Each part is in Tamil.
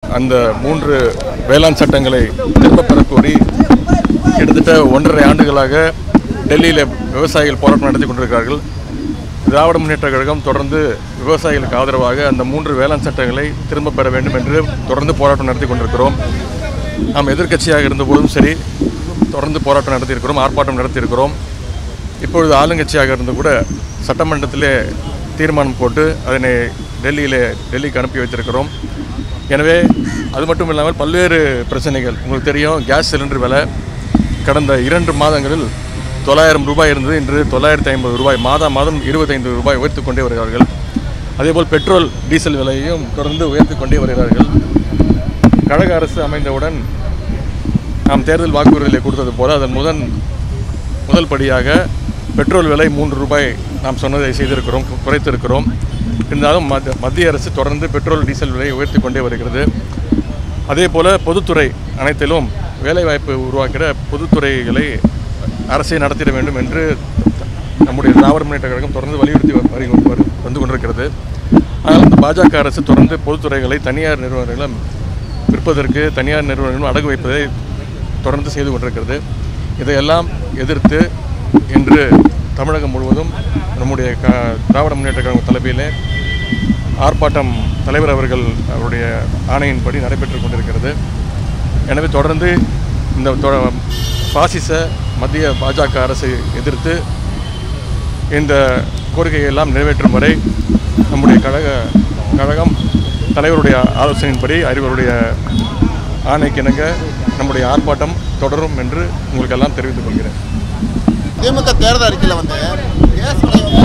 அந்த மூன்று வேளாண் சட்டங்களை திரும்பப் பெறக் கோரி கிட்டத்தட்ட ஒன்றரை ஆண்டுகளாக டெல்லியில் விவசாயிகள் போராட்டம் நடத்தி கொண்டிருக்கிறார்கள் திராவிட முன்னேற்ற கழகம் தொடர்ந்து விவசாயிகளுக்கு ஆதரவாக அந்த மூன்று வேளாண் சட்டங்களை திரும்பப் பெற வேண்டும் என்று தொடர்ந்து போராட்டம் நடத்தி கொண்டிருக்கிறோம் நாம் எதிர்க்கட்சியாக இருந்தபோதும் சரி தொடர்ந்து போராட்டம் நடத்தியிருக்கிறோம் ஆர்ப்பாட்டம் நடத்தியிருக்கிறோம் இப்பொழுது ஆளுங்கட்சியாக இருந்து கூட சட்டமன்றத்திலே தீர்மானம் போட்டு அதனை டெல்லியிலே டெல்லிக்கு அனுப்பி வைத்திருக்கிறோம் எனவே அது மட்டும் இல்லாமல் பல்வேறு பிரச்சனைகள் உங்களுக்கு தெரியும் கேஸ் சிலிண்டர் விலை கடந்த இரண்டு மாதங்களில் தொள்ளாயிரம் ரூபாய் இருந்தது இன்று தொள்ளாயிரத்தி ஐம்பது ரூபாய் மாதா மாதம் இருபத்தைந்து ரூபாய் உயர்த்து கொண்டே வருகிறார்கள் அதேபோல் பெட்ரோல் டீசல் விலையையும் தொடர்ந்து உயர்த்தி கொண்டே வருகிறார்கள் கழக அரசு அமைந்தவுடன் நாம் தேர்தல் வாக்குறுதிகளை கொடுத்தது போல அதன் முதன் முதல் படியாக பெட்ரோல் விலை மூன்று ரூபாய் நாம் சொன்னதை செய்திருக்கிறோம் கு- குறைத்திருக்கிறோம் இருந்தாலும் மத்- மத்திய அரசு தொடர்ந்து பெட்ரோல் டீசல் விலையை உயர்த்தி கொண்டே வருகிறது அதே போல் பொதுத்துறை அனைத்திலும் வேலைவாய்ப்பு உருவாக்கிற பொதுத்துறைகளை அரசே நடத்திட வேண்டும் என்று நம்முடைய திராவிட முன்னேற்ற கழகம் தொடர்ந்து வலியுறுத்தி வ- வரி வரு- வந்து கொண்டிருக்கிறது ஆனால் இந்த பாஜக அரசு தொடர்ந்து பொதுத்துறைகளை தனியார் நிறுவனங்களிடம் விற்பதற்கு தனியார் நிறுவனங்களும் அடகு வைப்பதை தொடர்ந்து செய்து கொண்டிருக்கிறது இதையெல்லாம் எதிர்த்து இன்று தமிழகம் முழுவதும் நம்முடைய க திராவிட முன்னேற்ற கழகம் தலைமையிலே ஆர்ப்பாட்டம் தலைவர் அவர்கள் அவருடைய ஆணையின்படி நடைபெற்று கொண்டிருக்கிறது எனவே தொடர்ந்து இந்த தொ- பாசிச மத்திய பாஜக அரசை எதிர்த்து இந்த கோரிக்கையை எல்லாம் நிறைவேற்றும் வரை நம்முடைய கழக கழகம் தலைவருடைய ஆலோசனையின்படி அறிவருடைய ஆணைக்கிணங்க நம்முடைய ஆர்ப்பாட்டம் தொடரும் என்று உங்களுக்கு எல்லாம் தெரிவித்துக் கொள்கிறேன் திமுக தேர்தல் அறிக்கையில் வந்து கேஸ்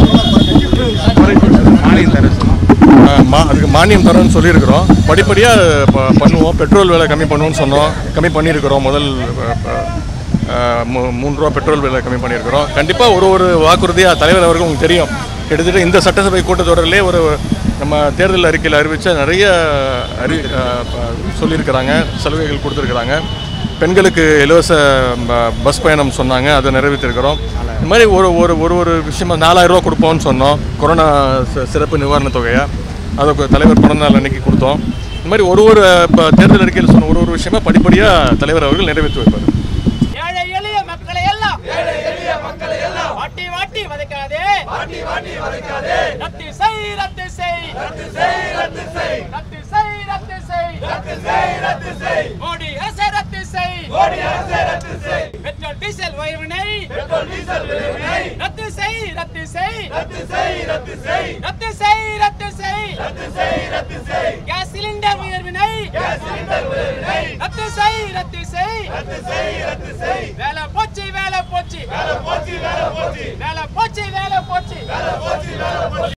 மானியம் தர மா அதுக்கு மானியம் தரோன்னு சொல்லியிருக்கிறோம் படிப்படியாக ப பண்ணுவோம் பெட்ரோல் விலை கம்மி பண்ணுவோம்னு சொன்னோம் கம்மி பண்ணியிருக்கிறோம் முதல் அஹ், அஹ், மூ- மூணு ரூபா பெட்ரோல் விலை கம்மி பண்ணியிருக்கிறோம் கண்டிப்பாக ஒரு ஒரு வாக்குறுதியாக தலைவர் அவருக்கு உங்களுக்கு தெரியும் கிட்டத்தட்ட இந்த சட்டசபை கூட்டத்தொடரிலே ஒரு நம்ம தேர்தல் அறிக்கையில் அறிவித்த நிறைய அறி அஹ், ப- சொல்லியிருக்கிறாங்க சலுகைகள் கொடுத்துருக்குறாங்க பெண்களுக்கு இலவச ப- பஸ் பயணம் சொன்னாங்க அதை நிறைவேற்றிருக்கிறோம் இந்த மாதிரி ஒரு ஒரு ஒரு ஒரு விஷயமா நாலாயிரம் ரூபா கொடுப்போம்னு சொன்னோம் கொரோனா சி- சிறப்பு நிவாரணத் தொகையை அதை கு- தலைவர் பிறந்த நாள் அன்னைக்கு கொடுத்தோம் இந்த மாதிரி ஒரு ஒரு இப்போ தேர்தல் அறிக்கையில் சொன்ன ஒரு ஒரு விஷயமா படிப்படியாக தலைவர் அவர்கள் நிறைவேற்றி வைப்பார் ஏழை எளிய மக்களை எல்லாம் ஏழை எளிய மக்களை எல்லாம் வாட்டி வாட்டி வதைக்காதே வாட்டி வாட்டி வதைக்காதே ரத்து செய் ரத்து செய் ரத்து செய் ரத்து செய் ரத்து செய் ரத்து செய் ரத்து செய் ரத்து செய் மோடி அரசை ரத்து செய் மோடி அரசை ரத்து செய் பெட்ரோல் டீசல் உயர்வினை பெட்ரோல் டீசல் உயர்வினை ரத்து செய் ரத்து செய் ரத்து செய் ரத்து செய் ரத்து செய் ரத்து செய் ரத்து செய் ரத்து செய் கேஸ் சிலிண்டர் உயர்வினை கேஸ் சிலிண்டர் உயர்வினை ரத்து செய் ரத்து செய் ரத்து செய் ரத்து செய் வேலை போச்சு வேலை போச்சு வேலை போச்சு வேலை போச்சு வேலை போச்சு வேலை போச்சு வேலை போச்சு வேலை போச்சு